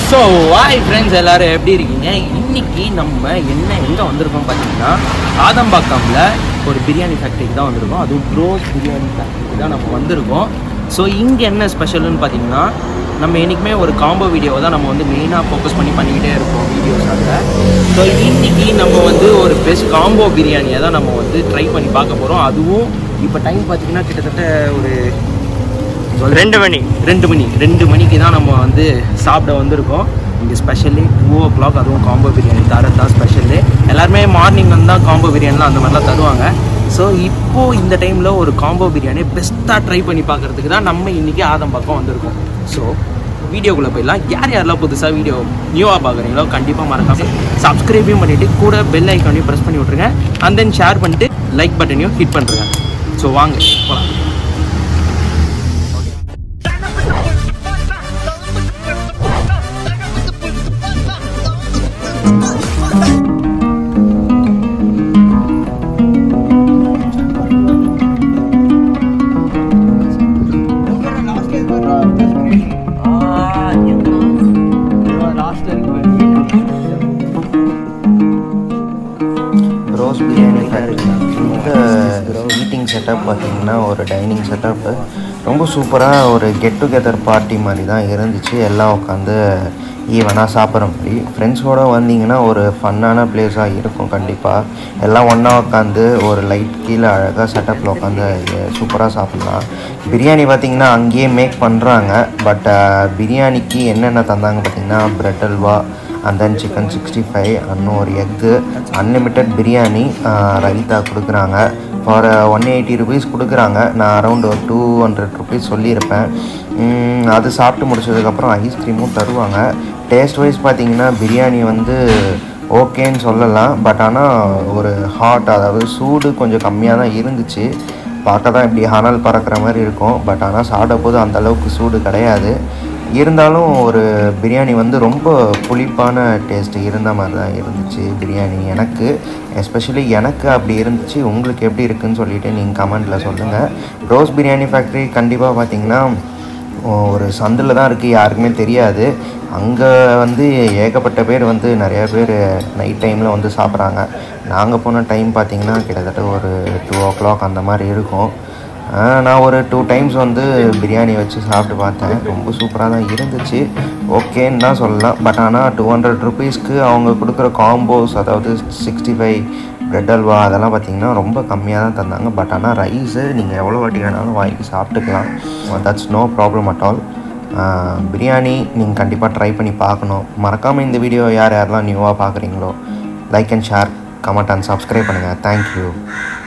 so வாய் friends எல்லாரும் எப்படி இருக்கீங்க இன்னைக்கு நம்ம என்ன எங்கே வந்திருக்கோம் பார்த்தீங்கன்னா ஆதம்பாக்கம்ல ஒரு பிரியாணி ஃபேக்ட்ரிக்கு தான் வந்திருக்கோம் அதுவும் ப்ரோஸ் பிரியாணி ஃபேக்ட்ரிக்கு தான் நம்ம வந்திருக்கோம் ஸோ இங்கே என்ன ஸ்பெஷல்னு பார்த்தீங்கன்னா நம்ம என்றைக்குமே ஒரு காம்போ வீடியோவை தான் நம்ம வந்து மெயினாக ஃபோக்கஸ் பண்ணி பண்ணிக்கிட்டே இருப்போம் வீடியோஸாக ஸோ இன்னைக்கு நம்ம வந்து ஒரு பெஸ்ட் காம்போ பிரியாணியை தான் நம்ம வந்து ட்ரை பண்ணி பார்க்க போகிறோம் அதுவும் இப்போ டைம் பார்த்தீங்கன்னா கிட்டத்தட்ட ஒரு ரெண்டு மணி ரெண்டு மணி ரெண்டு மணிக்கு தான் நம்ம வந்து சாப்பிட வந்திருக்கோம் இங்கே ஸ்பெஷலி டூ ஓ கிளாக் அதுவும் காம்போ பிரியாணி தரது தான் ஸ்பெஷலு எல்லாருமே மார்னிங் வந்து தான் காம்போ பிரியாணிலாம் அந்த மாதிரிலாம் தருவாங்க ஸோ இப்போது இந்த டைமில் ஒரு காம்போ பிரியாணி பெஸ்ட்டாக ட்ரை பண்ணி பார்க்குறதுக்கு தான் நம்ம இன்றைக்கி ஆதம்பாக்கம் வந்திருக்கோம் ஸோ வீடியோக்குள்ளே போயிடலாம் யார் யாரெல்லாம் புதுசாக வீடியோ நியூவாக பார்க்குறீங்களோ கண்டிப்பாக மறக்காம சப்ஸ்கிரைபையும் பண்ணிவிட்டு கூட பெல் ஐக்கானையும் ப்ரெஸ் பண்ணி விட்ருங்க அண்ட் தென் ஷேர் பண்ணிட்டு லைக் பட்டனையும் ஹிட் பண்ணுறேங்க ஸோ வாங்க போகலாம் ரோஸ் பிரியாணி ஃபேக்ட்ரி இந்த ஈட்டிங் செட்டப் பார்த்தீங்கன்னா ஒரு டைனிங் செட்டப்பு ரொம்ப சூப்பராக ஒரு கெட் டுகெதர் பார்ட்டி மாதிரி தான் இருந்துச்சு எல்லாம் உட்காந்து ஈவனாக சாப்பிட்ற மாதிரி ஃப்ரெண்ட்ஸோடு வந்தீங்கன்னா ஒரு ஃபன்னான பிளேஸாக இருக்கும் கண்டிப்பாக எல்லாம் ஒன்றா உட்காந்து ஒரு லைட் கீழே அழகாக செட்டப்பில் உட்காந்து சூப்பராக சாப்பிட்லாம் பிரியாணி பார்த்திங்கன்னா அங்கேயே மேக் பண்ணுறாங்க பட் பிரியாணிக்கு என்னென்ன தந்தாங்க பார்த்திங்கன்னா bread halwa and then chicken sixty five இன்னும் ஒரு எக்கு அன்லிமிட்டெட் பிரியாணி ரைத்தா கொடுக்குறாங்க ஃபார் ஒன் எயிட்டி ருபீஸ் கொடுக்குறாங்க நான் அரௌண்ட் ஒரு டூ ஹண்ட்ரட் ருபீஸ் சொல்லியிருப்பேன் உம், அது சாப்பிட்டு முடிச்சதுக்கப்புறம் ஐஸ்கிரீமும் தருவாங்க டேஸ்ட் வைஸ் பார்த்தீங்கன்னா பிரியாணி வந்து ஓகேன்னு சொல்லலாம் பட் ஆனால் ஒரு ஹாட் அதாவது சூடு கொஞ்சம் கம்மியாக தான் இருந்துச்சு பார்க்க தான் இப்படி ஹனல் பறக்கிற மாதிரி இருக்கும் பட் ஆனால் சாப்பிட போது அந்த அளவுக்கு சூடு கிடையாது இருந்தாலும் ஒரு பிரியாணி வந்து ரொம்ப புளிப்பான டேஸ்ட்டு இருந்த மாதிரி தான் இருந்துச்சு பிரியாணி எனக்கு எஸ்பெஷலி எனக்கு அப்படி இருந்துச்சு உங்களுக்கு எப்படி இருக்குன்னு சொல்லிட்டு நீங்கள் கமெண்ட்டில் சொல்லுங்கள் ரோஸ் பிரியாணி ஃபேக்ட்ரி கண்டிப்பாக பார்த்தீங்கன்னா ஒரு சந்தில் தான் இருக்குது யாருக்குமே தெரியாது அங்கே வந்து ஏகப்பட்ட பேர் வந்து நிறைய பேர் நைட் டைமில் வந்து சாப்பிட்றாங்க நாங்கள் போன டைம் பார்த்தீங்கன்னா கிட்டத்தட்ட ஒரு டூ ஓ கிளாக் அந்த மாதிரி இருக்கும் ஆஹ் நான் ஒரு டூ டைம்ஸ் வந்து பிரியாணி வச்சு சாப்பிட்டு பார்த்தேன் ரொம்ப சூப்பராக தான் இருந்துச்சு ஓகேன்னு தான் சொல்லலாம் பட் ஆனால் டூ ஹண்ட்ரட் ருபீஸ்க்கு அவங்க கொடுக்குற காம்போஸ் அதாவது சிக்ஸ்டி ஃபைவ் பிரெட் அல்வா அதெல்லாம் பார்த்தீங்கன்னா ரொம்ப கம்மியாக தான் தந்தாங்க பட் ஆனால் ரைஸு நீங்கள் எவ்வளோ வாட்டி வேணாலும் வாங்கி சாப்பிட்டுக்கலாம் that's no problem at all biryani நீங்கள் கண்டிப்பாக ட்ரை பண்ணி பார்க்கணும் மறக்காமல் இந்த வீடியோ யார் யாரெல்லாம் நியூவாக பார்க்குறீங்களோ like and share comment and subscribe பண்ணுங்கள் தேங்க்யூ